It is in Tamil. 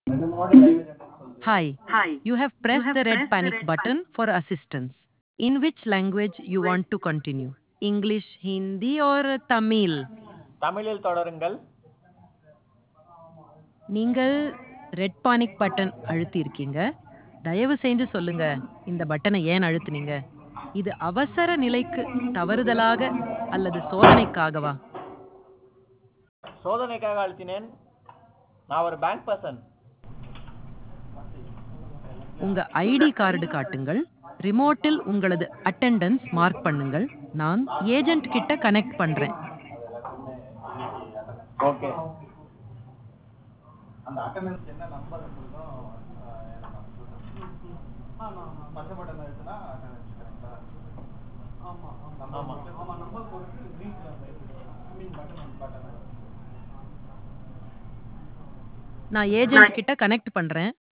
Hi. You have pressed the red panic button for assistance. In which language you want to continue? English, Hindi or Tamil? தமிழில் தொடருங்கள் நீங்கள் ரெட் பானிக் பட்டன் அழுத்தியிருக்கீங்க தயவு செய்து சொல்லுங்க இந்த பட்டனை ஏன் அழுத்துனீங்க இது அவசர நிலைக்கு தவறுதலாக அல்லது சோதனைக்காகவா சோதனைக்காக அழுத்தினேன் நான் ஒரு பேங்க் பர்சன் உங்க ஐடி கார்டு காட்டுங்கள் ரிமோட்டில் உங்களது அட்டெண்டன்ஸ் மார்க் பண்ணுங்கள் நான் ஏஜென்ட் கிட்ட கனெக்ட் பண்றேன் ஓகே நான் ஏஜென்ட் கிட்ட கனெக்ட் பண்றேன்